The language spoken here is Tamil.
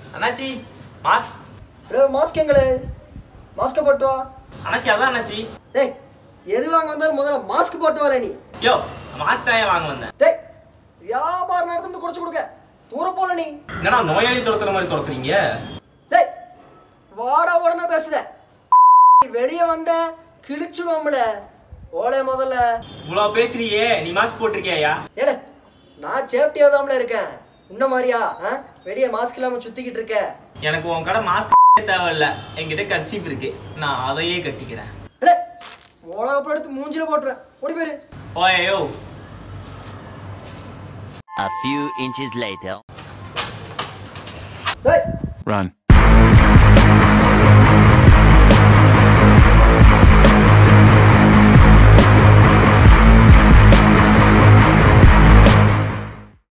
அண்ணாச்சி மாஸ்க் ஹலோ மாஸ்க் எங்களே மாஸ்க்கை போட்டு வா அண்ணாச்சி அதான் அண்ணாச்சி டேய் எது வாங்க வந்தாலும் முதல்ல மாஸ்க் போட்டு வரல நீ யோ மாஸ்க் தான் ஏன் வாங்க வந்தேன் டேய் வியாபார நேரத்துல இருந்து குறைச்சு கொடுக்க தூர போல நீ என்னடா நோயாளி துரத்துற மாதிரி துரத்துறீங்க டேய் வாடா உடனே பேசுத வெளியே வந்த கிழிச்சுடுவோம்ல ஓலே முதல்ல இவ்வளோ பேசுறியே நீ மாஸ்க் போட்டிருக்கியா ஏல நான் சேஃப்டியாக தான்ல இருக்கேன் உன்ன மாதிரியா ஆ வெளியே மாஸ்க் இல்லாம சுத்திக்கிட்டு இருக்க எனக்கு உன் கடை மாஸ்க் தேவையில்ல என்கிட்ட கர்ச்சீப் இருக்கு நான் அதையே கட்டிக்கிறேன் ஏலே மிளகா எடுத்து மூஞ்சில போட்டுறேன் ஓடி போயிரு ஓயோ A few inches later. டேய் Run.